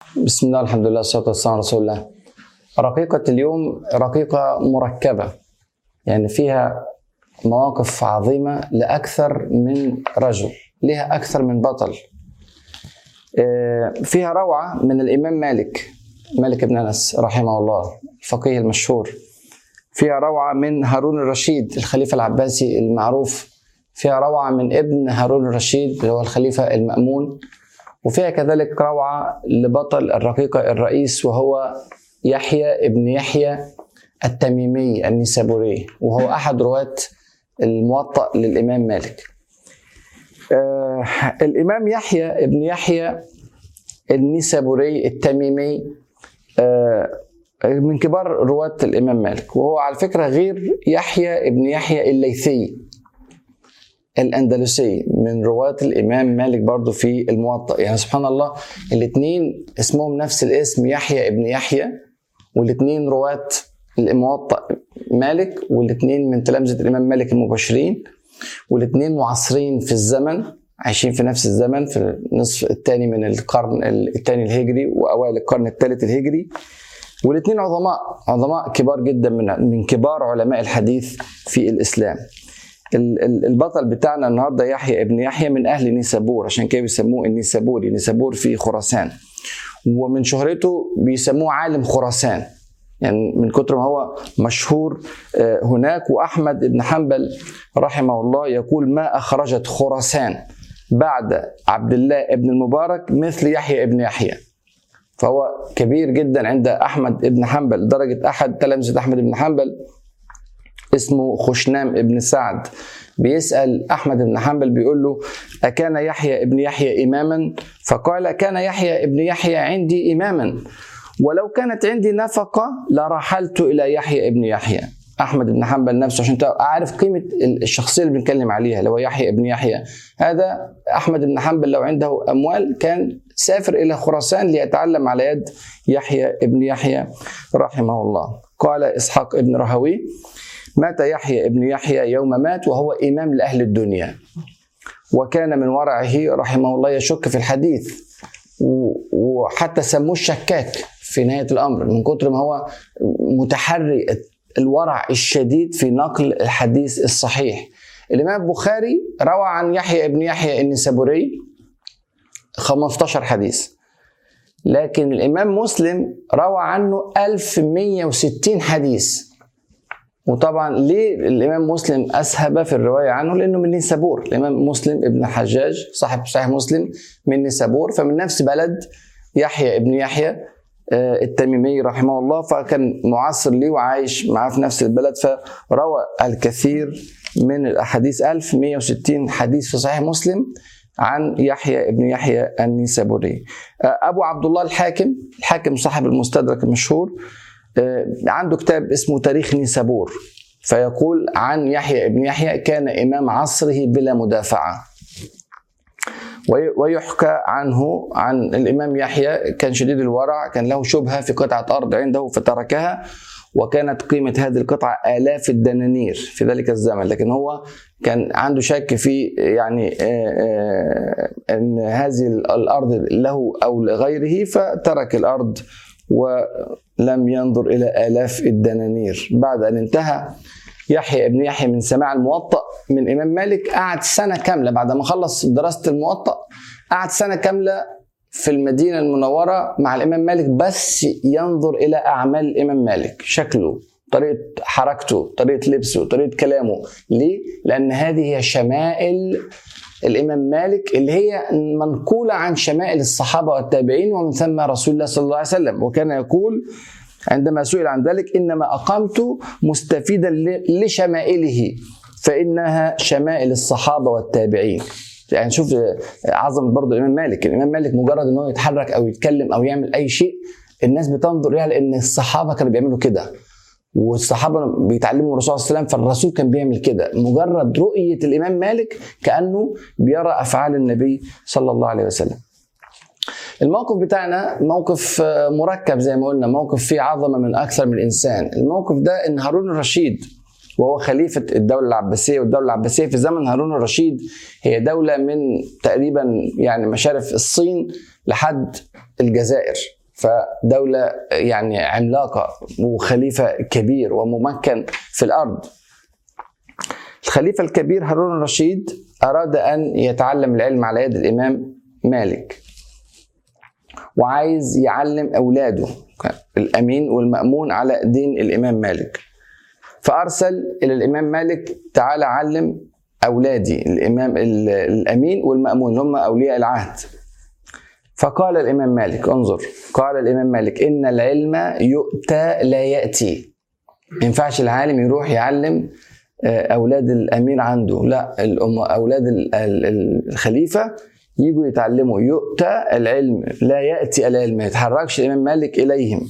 بسم الله الحمد لله والصلاة والسلام على رسول الله رقيقة اليوم رقيقة مركبة يعني فيها مواقف عظيمة لأكثر من رجل لها أكثر من بطل آه، فيها روعة من الإمام مالك مالك بن أنس رحمه الله الفقيه المشهور فيها روعة من هارون الرشيد الخليفة العباسي المعروف فيها روعة من ابن هارون الرشيد اللي هو الخليفة المأمون وفيها كذلك روعة لبطل الرقيقة الرئيس وهو يحيى ابن يحيى التميمي النسابوري وهو أحد رواة الموطأ للإمام مالك آه الإمام يحيى ابن يحيى النسابوري التميمي آه من كبار رواة الإمام مالك وهو على فكرة غير يحيى ابن يحيى الليثي الأندلسي من رواة الإمام مالك برضو في الموطأ يعني سبحان الله الاثنين اسمهم نفس الاسم يحيى ابن يحيى والاثنين رواة الموطأ مالك والاثنين من تلامذة الإمام مالك المبشرين والاثنين معاصرين في الزمن عايشين في نفس الزمن في النصف الثاني من القرن الثاني الهجري واوائل القرن الثالث الهجري والاثنين عظماء عظماء كبار جدا من من كبار علماء الحديث في الاسلام البطل بتاعنا النهارده يحيى ابن يحيى من اهل نيسابور عشان كده بيسموه النيسابوري نيسابور في خراسان ومن شهرته بيسموه عالم خراسان يعني من كتر ما هو مشهور هناك واحمد بن حنبل رحمه الله يقول ما اخرجت خراسان بعد عبد الله بن المبارك مثل يحيى ابن يحيى فهو كبير جدا عند احمد بن حنبل درجه احد تلامذه احمد بن حنبل اسمه خشنام ابن سعد بيسأل أحمد بن حنبل بيقول له أكان يحيى ابن يحيى إماما فقال كان يحيى ابن يحيى عندي إماما ولو كانت عندي نفقة لرحلت إلى يحيى ابن يحيى أحمد بن حنبل نفسه عشان عارف قيمة الشخصية اللي بنتكلم عليها اللي هو يحيى ابن يحيى هذا أحمد بن حنبل لو عنده أموال كان سافر إلى خراسان ليتعلم على يد يحيى ابن يحيى رحمه الله قال إسحاق ابن رهوي مات يحيى ابن يحيى يوم مات وهو إمام لأهل الدنيا وكان من ورعه رحمه الله يشك في الحديث وحتى سموه الشكاك في نهاية الأمر من كتر ما هو متحري الورع الشديد في نقل الحديث الصحيح الإمام البخاري روى عن يحيى ابن يحيى النسابوري 15 حديث لكن الإمام مسلم روى عنه 1160 حديث وطبعا ليه الامام مسلم اسهب في الروايه عنه لانه من نيسابور الامام مسلم ابن حجاج صاحب صحيح مسلم من نيسابور فمن نفس بلد يحيى ابن يحيى التميمي رحمه الله فكان معاصر ليه وعايش معاه في نفس البلد فروى الكثير من الاحاديث 1160 حديث في صحيح مسلم عن يحيى ابن يحيى النيسابوري ابو عبد الله الحاكم الحاكم صاحب المستدرك المشهور عنده كتاب اسمه تاريخ نيسابور فيقول عن يحيى ابن يحيى كان إمام عصره بلا مدافعة ويحكى عنه عن الإمام يحيى كان شديد الورع كان له شبهة في قطعة أرض عنده فتركها وكانت قيمة هذه القطعة آلاف الدنانير في ذلك الزمن لكن هو كان عنده شك في يعني أن هذه الأرض له أو لغيره فترك الأرض ولم ينظر إلى آلاف الدنانير بعد أن انتهى يحيى ابن يحيى من سماع الموطأ من إمام مالك قعد سنة كاملة بعد ما خلص دراسة الموطأ قعد سنة كاملة في المدينة المنورة مع الإمام مالك بس ينظر إلى أعمال الإمام مالك شكله طريقة حركته طريقة لبسه طريقة كلامه ليه؟ لأن هذه هي شمائل الامام مالك اللي هي منقوله عن شمائل الصحابه والتابعين ومن ثم رسول الله صلى الله عليه وسلم وكان يقول عندما سئل عن ذلك انما اقمت مستفيدا لشمائله فانها شمائل الصحابه والتابعين يعني شوف عظمه برضه الامام مالك الامام مالك مجرد ان هو يتحرك او يتكلم او يعمل اي شيء الناس بتنظر اليها لان الصحابه كانوا بيعملوا كده والصحابه بيتعلموا من الرسول صلى الله عليه وسلم فالرسول كان بيعمل كده مجرد رؤيه الامام مالك كانه بيرى افعال النبي صلى الله عليه وسلم الموقف بتاعنا موقف مركب زي ما قلنا موقف فيه عظمه من اكثر من انسان الموقف ده ان هارون الرشيد وهو خليفة الدولة العباسية والدولة العباسية في زمن هارون الرشيد هي دولة من تقريبا يعني مشارف الصين لحد الجزائر فدولة يعني عملاقة وخليفة كبير وممكن في الأرض الخليفة الكبير هارون الرشيد أراد أن يتعلم العلم على يد الإمام مالك وعايز يعلم أولاده الأمين والمأمون على دين الإمام مالك فأرسل إلى الإمام مالك تعالى علم أولادي الإمام الأمين والمأمون هم أولياء العهد فقال الإمام مالك انظر قال الإمام مالك إن العلم يؤتى لا يأتي ما ينفعش العالم يروح يعلم آه، أولاد الأمير عنده لا أولاد الخليفة يجوا يتعلموا يؤتى العلم لا يأتي العلم ما يتحركش الإمام مالك إليهم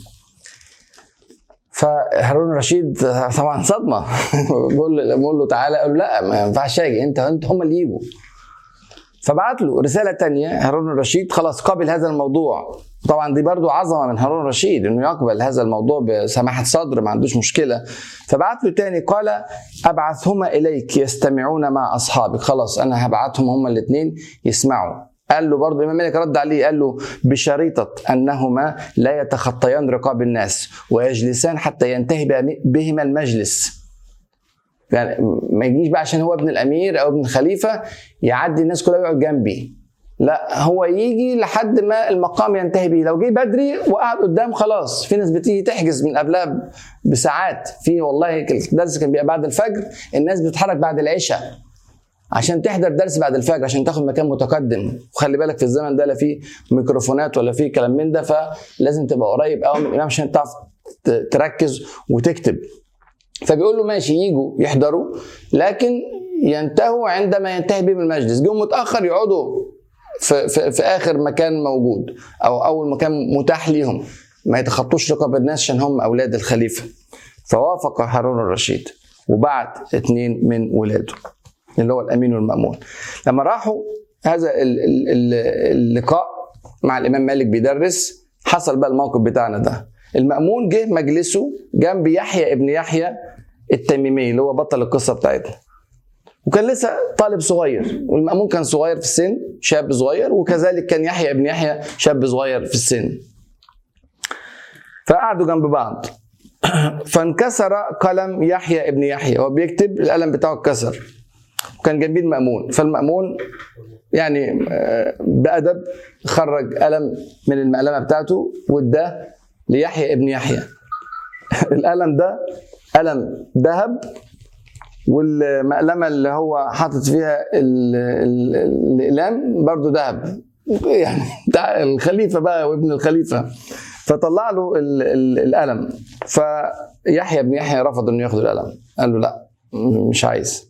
فهارون الرشيد طبعا صدمه بقول له بقول له تعالى قال له لا ما ينفعش اجي انت انت هم اللي يجوا فبعت له رساله تانية هارون الرشيد خلاص قبل هذا الموضوع طبعا دي برضو عظمه من هارون الرشيد انه يقبل هذا الموضوع بسماحه صدر ما عندوش مشكله فبعت له تاني قال ابعثهما اليك يستمعون مع اصحابك خلاص انا هبعتهم هما الاثنين يسمعوا قال له برضه الامام مالك رد عليه قال له بشريطه انهما لا يتخطيان رقاب الناس ويجلسان حتى ينتهي بهما المجلس يعني ما يجيش بقى عشان هو ابن الامير او ابن الخليفه يعدي الناس كلها يقعد جنبي لا هو يجي لحد ما المقام ينتهي بيه لو جه بدري وقعد قدام خلاص في ناس بتيجي تحجز من قبلها بساعات في والله الدرس كان بيبقى بعد الفجر الناس بتتحرك بعد العشاء عشان تحضر درس بعد الفجر عشان تاخد مكان متقدم وخلي بالك في الزمن ده لا فيه ميكروفونات ولا فيه كلام من ده فلازم تبقى قريب قوي من الامام عشان تعرف تركز وتكتب فبيقول له ماشي يجوا يحضروا لكن ينتهوا عندما ينتهي بهم المجلس جم متاخر يقعدوا في, في, في اخر مكان موجود او اول مكان متاح ليهم ما يتخطوش رقاب الناس عشان هم اولاد الخليفه فوافق هارون الرشيد وبعت اثنين من ولاده اللي هو الامين والمامون لما راحوا هذا اللقاء مع الامام مالك بيدرس حصل بقى الموقف بتاعنا ده المامون جه مجلسه جنب يحيى ابن يحيى التميمي اللي هو بطل القصه بتاعتنا وكان لسه طالب صغير والمأمون كان صغير في السن شاب صغير وكذلك كان يحيى ابن يحيى شاب صغير في السن فقعدوا جنب بعض فانكسر قلم يحيى ابن يحيى هو بيكتب القلم بتاعه اتكسر وكان جنبيه المأمون فالمأمون يعني آه، بأدب خرج قلم من المقلمة بتاعته واداه ليحيى ابن يحيى القلم ده قلم ذهب والمقلمة اللي هو حاطط فيها الأقلام برضه ذهب يعني الخليفة بقى وابن الخليفة فطلع له القلم فيحيى بن يحيى رفض انه ياخد القلم قال له لا مش عايز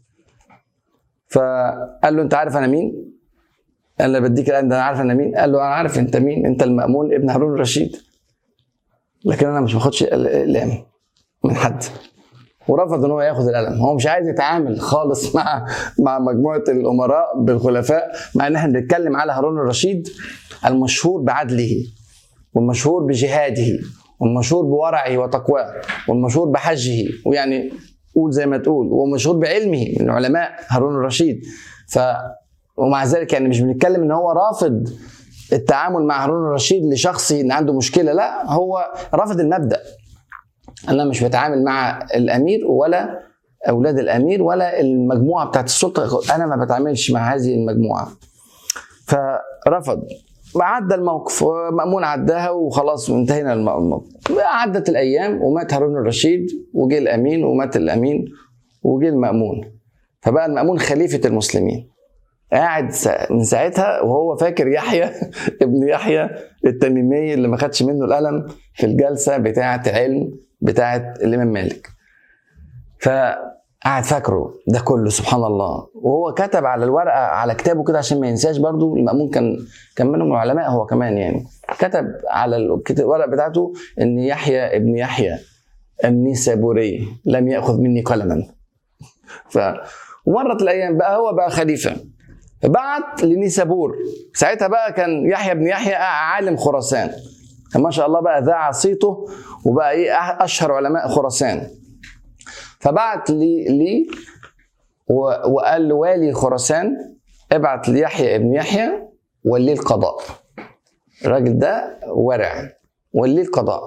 فقال له انت عارف انا مين؟ قال له بديك الان ده انا عارف انا مين؟ قال له انا عارف انت مين؟ انت المأمون ابن هارون الرشيد لكن انا مش باخدش الاقلام من حد ورفض ان هو ياخد القلم هو مش عايز يتعامل خالص مع مع مجموعه الامراء بالخلفاء مع ان احنا بنتكلم على هارون الرشيد المشهور بعدله والمشهور بجهاده والمشهور بورعه وتقواه والمشهور بحجه ويعني قول زي ما تقول ومشهور بعلمه من علماء هارون الرشيد ف ومع ذلك يعني مش بنتكلم ان هو رافض التعامل مع هارون الرشيد لشخصي ان عنده مشكله لا هو رافض المبدا انا مش بتعامل مع الامير ولا اولاد الامير ولا المجموعه بتاعت السلطه انا ما بتعاملش مع هذه المجموعه فرفض عدى الموقف مأمون عداها وخلاص وانتهينا الموقف عدت الايام ومات هارون الرشيد وجه الامين ومات الامين وجه المأمون فبقى المأمون خليفه المسلمين قاعد من ساعتها وهو فاكر يحيى ابن يحيى التميمي اللي ما خدش منه القلم في الجلسه بتاعه العلم بتاعه الامام مالك ف قاعد فاكره ده كله سبحان الله وهو كتب على الورقه على كتابه كده عشان ما ينساش برضو المأمون كان كان منهم العلماء هو كمان يعني كتب على الورقه بتاعته ان يحيى ابن يحيى النيسابوري لم ياخذ مني قلما ف ومرت الايام بقى هو بقى خليفه فبعت لنيسابور ساعتها بقى كان يحيى بن يحيى عالم خراسان ما شاء الله بقى ذاع صيته وبقى ايه اشهر علماء خراسان فبعت لي لي وقال لوالي خراسان ابعت ليحيى ابن يحيى وليه القضاء الراجل ده ورع وليه القضاء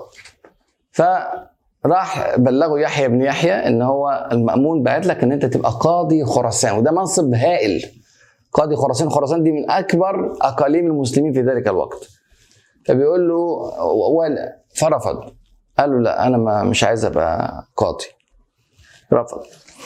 فراح بلغوا يحيى بن يحيى ان هو المأمون بعت لك ان انت تبقى قاضي خراسان وده منصب هائل قاضي خراسان خراسان دي من اكبر اقاليم المسلمين في ذلك الوقت فبيقول له ولا فرفض قال له لا انا ما مش عايز ابقى قاضي رفض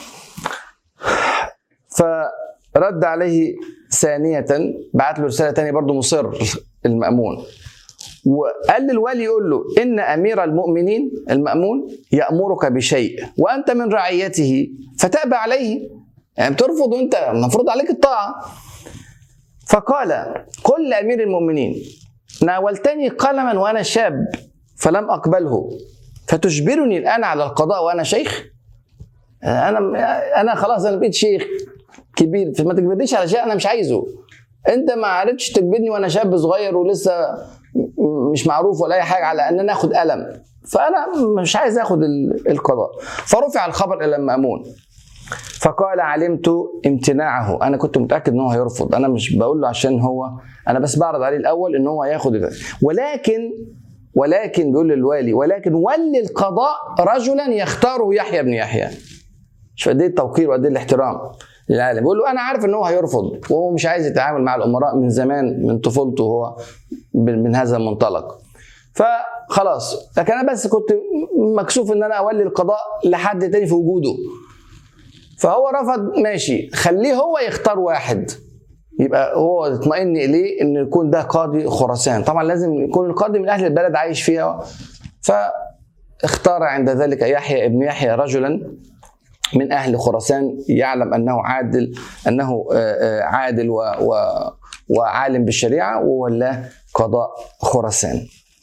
فرد عليه ثانية بعت له رسالة تانية برضه مصر المأمون وقال للولي يقول له إن أمير المؤمنين المأمون يأمرك بشيء وأنت من رعيته فتأبى عليه يعني بترفض وأنت المفروض عليك الطاعة فقال قل لأمير المؤمنين ناولتني قلما وأنا شاب فلم أقبله فتجبرني الآن على القضاء وأنا شيخ أنا أنا خلاص أنا بقيت شيخ كبير فما تجبرنيش على شيء أنا مش عايزه أنت ما عرفتش تجبرني وأنا شاب صغير ولسه مش معروف ولا اي حاجه على ان انا اخد قلم فانا مش عايز اخد القضاء فرفع الخبر الى المامون فقال علمت امتناعه انا كنت متاكد ان هو هيرفض انا مش بقول له عشان هو انا بس بعرض عليه الاول ان هو هياخد ده ولكن ولكن بيقول للوالي ولكن ولي القضاء رجلا يختاره يحيى بن يحيى مش قد ايه التوقير وقد ايه الاحترام للعالم بيقول له انا عارف ان هو هيرفض وهو مش عايز يتعامل مع الامراء من زمان من طفولته هو من هذا المنطلق فخلاص لكن انا بس كنت مكسوف ان انا اولي القضاء لحد تاني في وجوده فهو رفض ماشي خليه هو يختار واحد يبقى هو يطمئن اليه ان يكون ده قاضي خراسان طبعا لازم يكون القاضي من اهل البلد عايش فيها فاختار عند ذلك يحيى ابن يحيى رجلا من اهل خراسان يعلم انه عادل انه عادل و, و وعالم بالشريعه وولاه قضاء خراسان.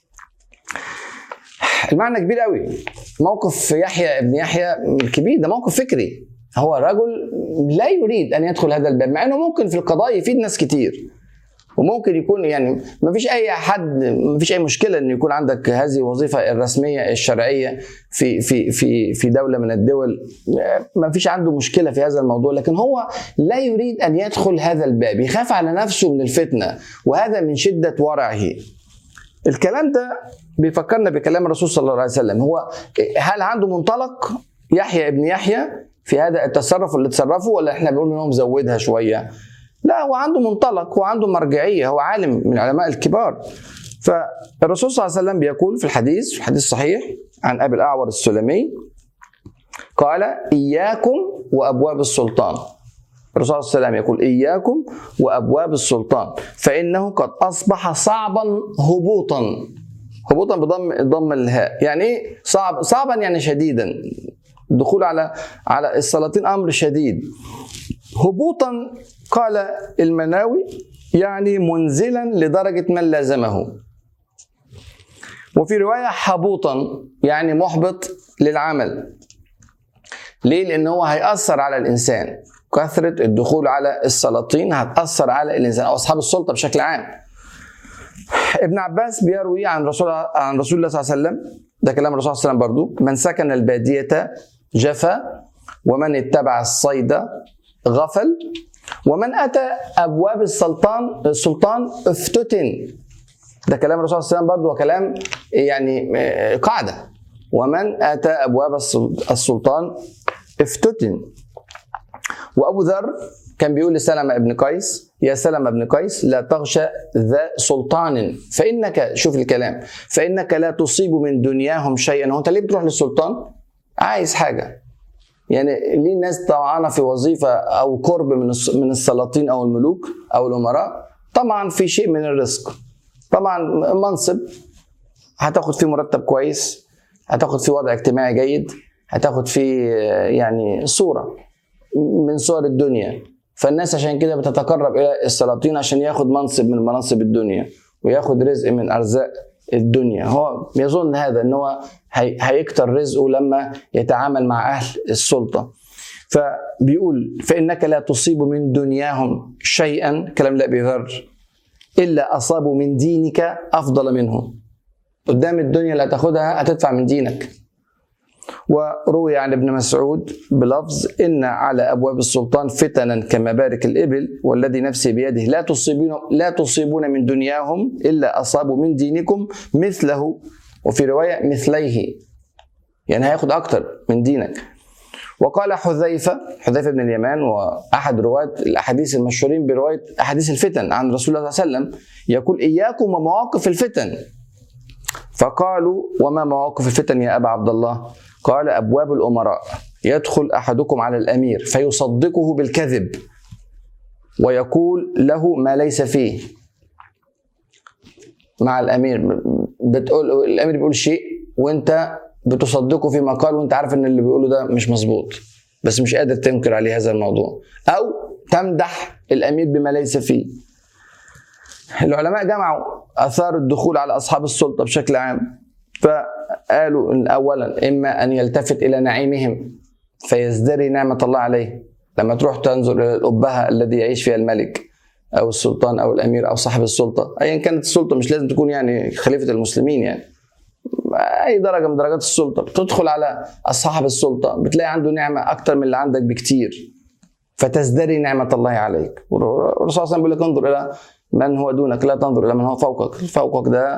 المعنى كبير قوي موقف يحيى ابن يحيى كبير ده موقف فكري هو رجل لا يريد ان يدخل هذا الباب مع انه ممكن في القضاء يفيد ناس كتير وممكن يكون يعني ما فيش اي حد ما فيش اي مشكله ان يكون عندك هذه الوظيفه الرسميه الشرعيه في في في في دوله من الدول ما فيش عنده مشكله في هذا الموضوع لكن هو لا يريد ان يدخل هذا الباب يخاف على نفسه من الفتنه وهذا من شده ورعه الكلام ده بيفكرنا بكلام الرسول صلى الله عليه وسلم هو هل عنده منطلق يحيى ابن يحيى في هذا التصرف اللي تصرفه ولا احنا بنقول ان هو مزودها شويه لا هو عنده منطلق هو عنده مرجعية هو عالم من العلماء الكبار فالرسول صلى الله عليه وسلم بيقول في الحديث في الحديث الصحيح عن أبي الأعور السلمي قال إياكم وأبواب السلطان الرسول صلى الله عليه وسلم يقول إياكم وأبواب السلطان فإنه قد أصبح صعبا هبوطا هبوطا بضم ضم الهاء يعني ايه صعب صعبا يعني شديدا الدخول على على السلاطين امر شديد هبوطا قال المناوي يعني منزلا لدرجة من لازمه وفي رواية حبوطا يعني محبط للعمل ليه؟ لأن هو هيأثر على الإنسان كثرة الدخول على السلاطين هتأثر على الإنسان أو أصحاب السلطة بشكل عام ابن عباس بيروي عن رسول عن رسول الله صلى الله عليه وسلم ده كلام الرسول صلى الله عليه وسلم برضو من سكن البادية جفا ومن اتبع الصيد غفل ومن اتى ابواب السلطان السلطان افتتن ده كلام الرسول صلى الله عليه وسلم برضه وكلام يعني قاعده ومن اتى ابواب السلطان افتتن وابو ذر كان بيقول لسلمة ابن قيس يا سلمة ابن قيس لا تغشى ذا سلطان فإنك شوف الكلام فإنك لا تصيب من دنياهم شيئا هو أنت ليه بتروح للسلطان؟ عايز حاجة يعني ليه الناس طمعانه في وظيفه او قرب من من السلاطين او الملوك او الامراء طبعا في شيء من الرزق طبعا منصب هتاخد فيه مرتب كويس هتاخد فيه وضع اجتماعي جيد هتاخد فيه يعني صوره من صور الدنيا فالناس عشان كده بتتقرب الى السلاطين عشان ياخد منصب من مناصب الدنيا وياخد رزق من ارزاق الدنيا هو يظن هذا ان هو هيكتر رزقه لما يتعامل مع اهل السلطه فبيقول فانك لا تصيب من دنياهم شيئا كلام لا بيذر الا اصابوا من دينك افضل منه قدام الدنيا اللي هتاخدها هتدفع من دينك وروي عن ابن مسعود بلفظ ان على ابواب السلطان فتنا كمبارك الابل والذي نفسي بيده لا تصيبون لا تصيبون من دنياهم الا اصابوا من دينكم مثله وفي روايه مثليه يعني هياخد اكتر من دينك وقال حذيفه حذيفه بن اليمان واحد رواه الاحاديث المشهورين بروايه احاديث الفتن عن رسول الله صلى الله عليه وسلم يقول اياكم ومواقف الفتن فقالوا وما مواقف الفتن يا ابا عبد الله قال ابواب الامراء يدخل احدكم على الامير فيصدقه بالكذب ويقول له ما ليس فيه مع الامير بتقول الامير بيقول شيء وانت بتصدقه فيما قال وانت عارف ان اللي بيقوله ده مش مظبوط بس مش قادر تنكر عليه هذا الموضوع او تمدح الامير بما ليس فيه العلماء جمعوا اثار الدخول على اصحاب السلطه بشكل عام فقالوا ان اولا اما ان يلتفت الى نعيمهم فيزدري نعمه الله عليه لما تروح تنظر الى الابهه الذي يعيش فيها الملك او السلطان او الامير او صاحب السلطه ايا كانت السلطه مش لازم تكون يعني خليفه المسلمين يعني اي درجه من درجات السلطه بتدخل على اصحاب السلطه بتلاقي عنده نعمه اكتر من اللي عندك بكتير فتزدري نعمه الله عليك والرسول صلى الله عليه وسلم بيقول لك انظر الى من هو دونك لا تنظر الى من هو فوقك فوقك ده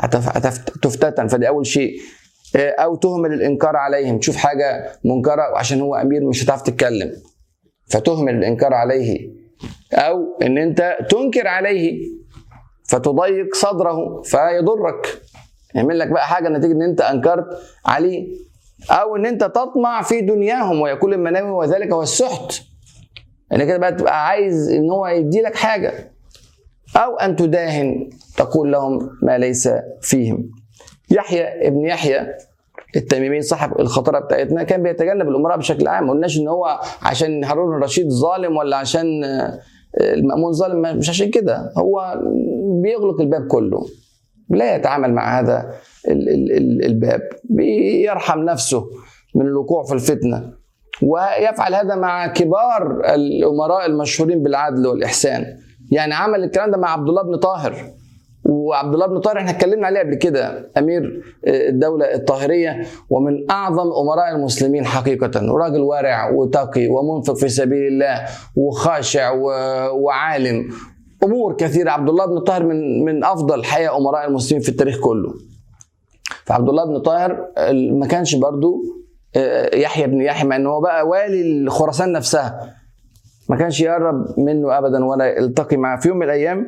تفتتن فدي اول شيء او تهمل الانكار عليهم تشوف حاجه منكره وعشان هو امير مش هتعرف تتكلم فتهمل الانكار عليه او ان انت تنكر عليه فتضيق صدره فيضرك يعمل لك بقى حاجه نتيجه ان انت انكرت عليه او ان انت تطمع في دنياهم ويكون المناوي وذلك هو السحت يعني كده بقى تبقى عايز ان هو يدي لك حاجه او ان تداهن تقول لهم ما ليس فيهم يحيى ابن يحيى التميمي صاحب الخطره بتاعتنا كان بيتجنب الامراء بشكل عام ما قلناش ان هو عشان هارون الرشيد ظالم ولا عشان المامون ظالم مش عشان كده هو بيغلق الباب كله لا يتعامل مع هذا الباب بيرحم نفسه من الوقوع في الفتنه ويفعل هذا مع كبار الامراء المشهورين بالعدل والاحسان يعني عمل الكلام ده مع عبد الله بن طاهر وعبد الله بن طاهر احنا اتكلمنا عليه قبل كده امير الدوله الطاهريه ومن اعظم امراء المسلمين حقيقه راجل ورع وتقي ومنفق في سبيل الله وخاشع وعالم امور كثيره عبد الله بن طاهر من من افضل حقيقه امراء المسلمين في التاريخ كله فعبد الله بن طاهر ما كانش برضو يحيى بن يحيى مع ان هو بقى والي خراسان نفسها ما كانش يقرب منه ابدا ولا يلتقي معه في يوم من الايام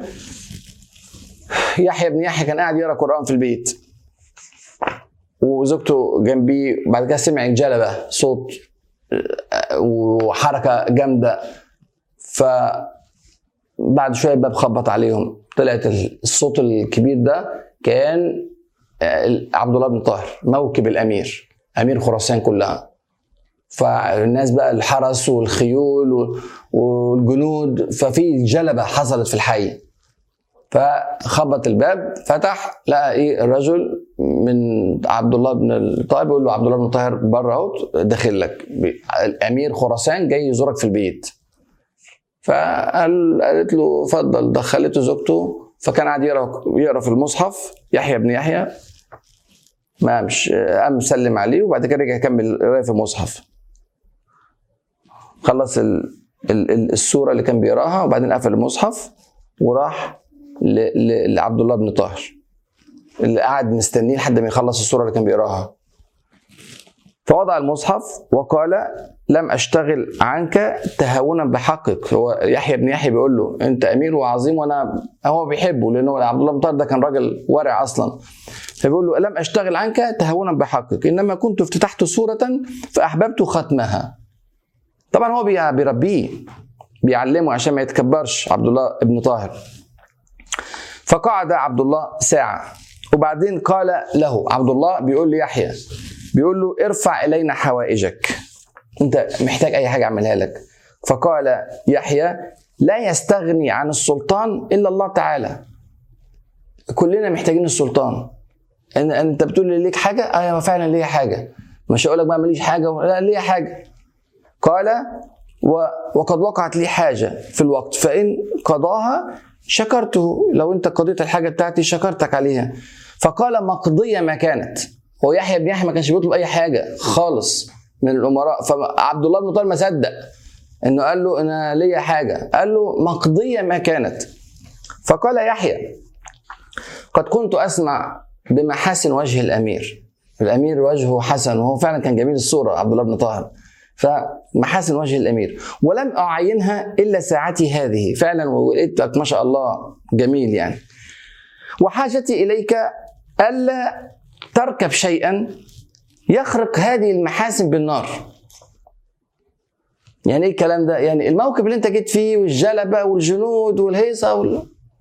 يحيى بن يحيى كان قاعد يقرا قران في البيت وزوجته جنبيه وبعد كده سمع جلبه صوت وحركه جامده ف بعد شويه الباب خبط عليهم طلعت الصوت الكبير ده كان عبد الله بن طاهر موكب الامير امير خراسان كلها فالناس بقى الحرس والخيول والجنود ففي جلبه حصلت في الحي فخبط الباب فتح لقى ايه الرجل من عبد الله بن الطاهر بيقول له عبد الله بن طاهر بره اهو داخل لك الامير خراسان جاي يزورك في البيت فقال قالت له اتفضل دخلته زوجته فكان قاعد يقرا يقرا في المصحف يحيى بن يحيى ما مش قام سلم عليه وبعد كده رجع يكمل قرايه في المصحف خلص ال... ال... السوره اللي كان بيقراها وبعدين قفل المصحف وراح ل... ل... لعبد الله بن طاهر اللي قاعد مستنيه لحد ما يخلص السوره اللي كان بيقراها فوضع المصحف وقال لم اشتغل عنك تهاونا بحقك هو يحيى بن يحيى بيقول له انت امير وعظيم وانا هو بيحبه لانه عبد الله بن طاهر ده كان راجل ورع اصلا فبيقول له لم اشتغل عنك تهاونا بحقك انما كنت افتتحت سوره فاحببت ختمها طبعا هو بيربيه بيعلمه عشان ما يتكبرش عبد الله بن طاهر فقعد عبد الله ساعه وبعدين قال له عبد الله بيقول ليحيى بيقول له ارفع الينا حوائجك انت محتاج اي حاجه اعملها لك فقال يحيى لا يستغني عن السلطان الا الله تعالى كلنا محتاجين السلطان ان انت بتقول لي ليك حاجه ايوه فعلا ليا حاجه مش هقول لك بقى ماليش حاجه لا ليا حاجه قال و... وقد وقعت لي حاجه في الوقت فان قضاها شكرته لو انت قضيت الحاجه بتاعتي شكرتك عليها فقال مقضيه ما كانت هو يحيى بن يحيى ما كانش بيطلب اي حاجه خالص من الامراء فعبد الله بن طالب ما صدق انه قال له انا ليا حاجه قال له مقضيه ما كانت فقال يحيى قد كنت اسمع بمحاسن وجه الامير الامير وجهه حسن وهو فعلا كان جميل الصوره عبد الله بن طاهر فمحاسن وجه الامير ولم اعينها الا ساعتي هذه فعلا ولقيتك ما شاء الله جميل يعني وحاجتي اليك الا تركب شيئا يخرق هذه المحاسن بالنار يعني ايه الكلام ده يعني الموكب اللي انت جيت فيه والجلبه والجنود والهيصه وال...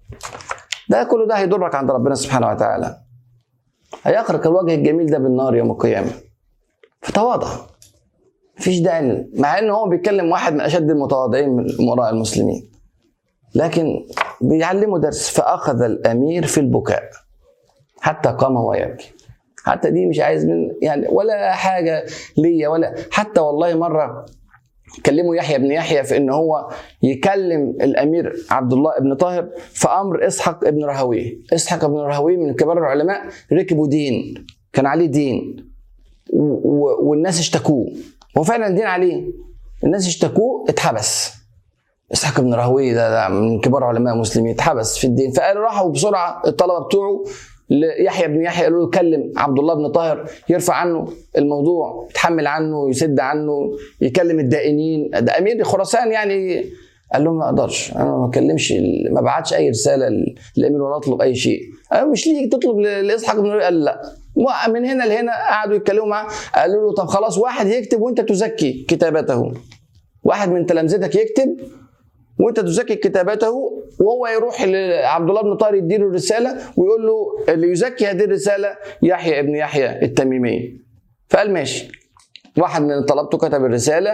ده كله ده هيضرك عند ربنا سبحانه وتعالى هيخرق الوجه الجميل ده بالنار يوم القيامه فتواضع مفيش داعي مع ان هو بيتكلم واحد من اشد المتواضعين من امراء المسلمين لكن بيعلمه درس فاخذ الامير في البكاء حتى قام ويبكي حتى دي مش عايز من يعني ولا حاجه ليا ولا حتى والله مره كلموا يحيى بن يحيى في ان هو يكلم الامير عبد الله بن طاهر في امر اسحاق بن راهويه اسحاق بن راهويه من كبار العلماء ركبوا دين كان عليه دين والناس اشتكوه هو فعلا الدين عليه الناس اشتكوه اتحبس اسحاق بن راهويه ده, ده من كبار علماء المسلمين اتحبس في الدين فقالوا راحوا بسرعه الطلبه بتوعه ليحيى بن يحيى قالوا له كلم عبد الله بن طاهر يرفع عنه الموضوع يتحمل عنه يسد عنه يكلم الدائنين ده امير خراسان يعني قال لهم ما اقدرش انا ما بكلمش ما بعتش اي رساله للامير ولا اطلب اي شيء قالوا مش ليك تطلب لاسحاق بن قال لا من هنا لهنا قعدوا يتكلموا معاه قالوا له طب خلاص واحد يكتب وانت تزكي كتابته واحد من تلامذتك يكتب وانت تزكي كتابته وهو يروح لعبد الله بن طاهر يديله الرساله ويقول له اللي يزكي هذه الرساله يحيى ابن يحيى التميمي فقال ماشي واحد من طلبته كتب الرساله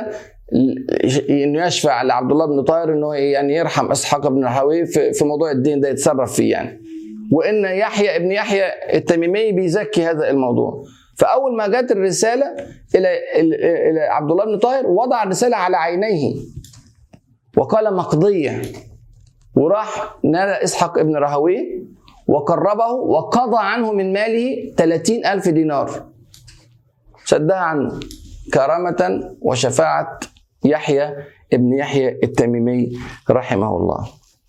انه يشفع لعبد الله بن طاهر انه يعني يرحم اسحاق بن راهويه في موضوع الدين ده يتصرف فيه يعني وان يحيى ابن يحيى التميمي بيزكي هذا الموضوع فاول ما جت الرساله الى الى عبد الله بن طاهر وضع الرساله على عينيه وقال مقضية وراح نادى إسحاق ابن راهويه وقربه وقضى عنه من ماله 30 ألف دينار سدها عنه كرامة وشفاعة يحيى ابن يحيى التميمي رحمه الله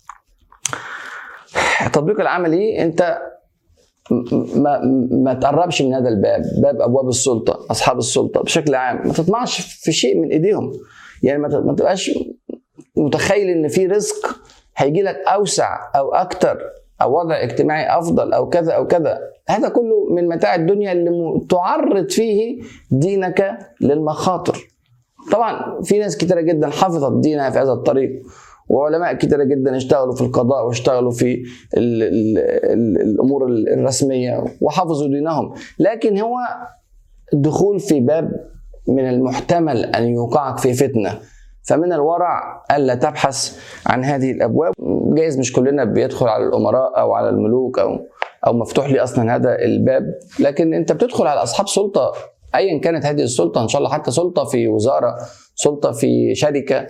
التطبيق العملي انت ما ما تقربش من هذا الباب باب ابواب السلطه اصحاب السلطه بشكل عام ما تطمعش في شيء من ايديهم يعني ما تبقاش متخيل ان في رزق هيجي لك اوسع او اكتر او وضع اجتماعي افضل او كذا او كذا هذا كله من متاع الدنيا اللي تعرض فيه دينك للمخاطر طبعا في ناس كتيرة جدا حفظت دينها في هذا الطريق وعلماء كتيرة جدا اشتغلوا في القضاء واشتغلوا في ال ال ال الامور الرسميه وحفظوا دينهم لكن هو الدخول في باب من المحتمل ان يوقعك في فتنه فمن الورع الا تبحث عن هذه الابواب جايز مش كلنا بيدخل على الامراء او على الملوك او او مفتوح لي اصلا هذا الباب لكن انت بتدخل على اصحاب سلطه ايا كانت هذه السلطه ان شاء الله حتى سلطه في وزاره سلطه في شركه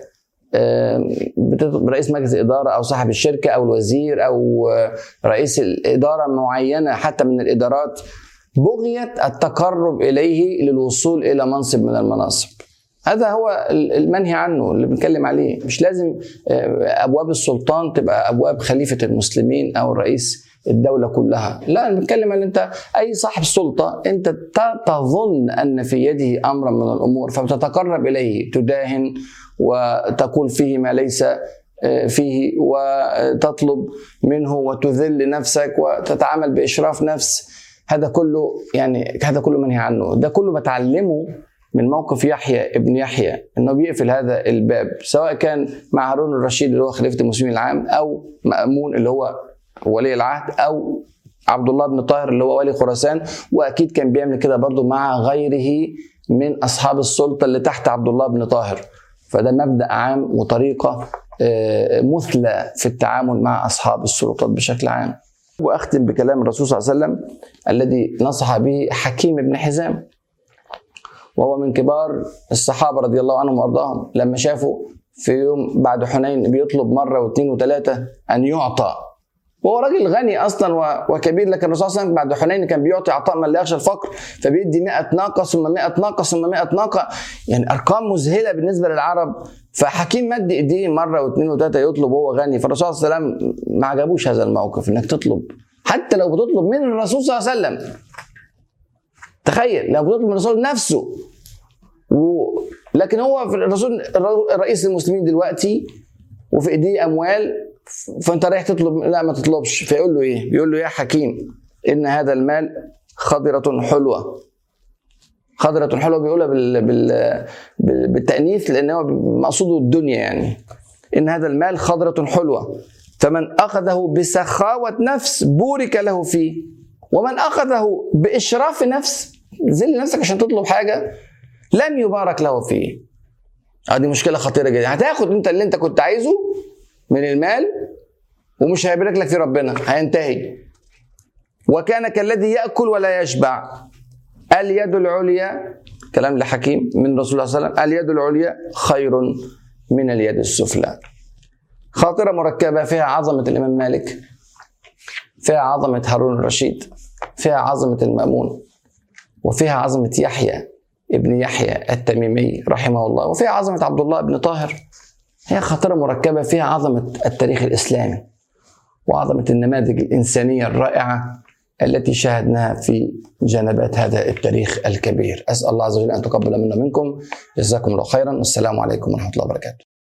رئيس مجلس الاداره او صاحب الشركه او الوزير او رئيس الاداره معينه حتى من الادارات بغيه التقرب اليه للوصول الى منصب من المناصب هذا هو المنهي عنه اللي بنتكلم عليه مش لازم ابواب السلطان تبقى ابواب خليفه المسلمين او رئيس الدوله كلها لا بنتكلم ان انت اي صاحب سلطه انت تظن ان في يده امرا من الامور فبتتقرب اليه تداهن وتقول فيه ما ليس فيه وتطلب منه وتذل نفسك وتتعامل باشراف نفس هذا كله يعني هذا كله منهي عنه ده كله بتعلمه من موقف يحيى ابن يحيى انه بيقفل هذا الباب سواء كان مع هارون الرشيد اللي هو خليفه المسلمين العام او مامون اللي هو ولي العهد او عبد الله بن طاهر اللي هو ولي خراسان واكيد كان بيعمل كده برضه مع غيره من اصحاب السلطه اللي تحت عبد الله بن طاهر فده مبدا عام وطريقه مثلى في التعامل مع اصحاب السلطات بشكل عام واختم بكلام الرسول صلى الله عليه وسلم الذي نصح به حكيم بن حزام وهو من كبار الصحابة رضي الله عنهم وأرضاهم لما شافوا في يوم بعد حنين بيطلب مرة واثنين وثلاثة أن يعطى وهو راجل غني اصلا وكبير لكن الرسول صلى الله عليه وسلم بعد حنين كان بيعطي عطاء من لا يخشى الفقر فبيدي 100 ناقه ثم 100 ناقه ثم 100 ناقه يعني ارقام مذهله بالنسبه للعرب فحكيم مد ايديه مره واثنين وثلاثه يطلب وهو غني فالرسول صلى الله عليه وسلم ما عجبوش هذا الموقف انك تطلب حتى لو بتطلب من الرسول صلى الله عليه وسلم تخيل لو بتطلب من الرسول نفسه و... لكن هو في الرسول رئيس المسلمين دلوقتي وفي ايديه اموال فانت رايح تطلب لا ما تطلبش فيقول له ايه؟ بيقول له يا حكيم ان هذا المال خضرة حلوة خضرة حلوة بيقولها بال... بال... بال... بالتأنيث لأن هو مقصوده الدنيا يعني إن هذا المال خضرة حلوة فمن أخذه بسخاوة نفس بورك له فيه ومن أخذه بإشراف نفس ذل نفسك عشان تطلب حاجة لم يبارك له فيه هذه مشكلة خطيرة جدا هتاخد انت اللي انت كنت عايزه من المال ومش هيبارك لك فيه ربنا هينتهي وكان كالذي يأكل ولا يشبع اليد العليا كلام لحكيم من رسول الله صلى الله عليه وسلم اليد العليا خير من اليد السفلى خاطرة مركبة فيها عظمة الإمام مالك فيها عظمة هارون الرشيد فيها عظمة المأمون وفيها عظمة يحيى ابن يحيى التميمي رحمه الله وفيها عظمة عبد الله بن طاهر هي خاطرة مركبة فيها عظمة التاريخ الإسلامي وعظمة النماذج الإنسانية الرائعة التي شاهدناها في جنبات هذا التاريخ الكبير أسأل الله عز وجل أن تقبل منا منكم جزاكم الله خيرا والسلام عليكم ورحمة الله وبركاته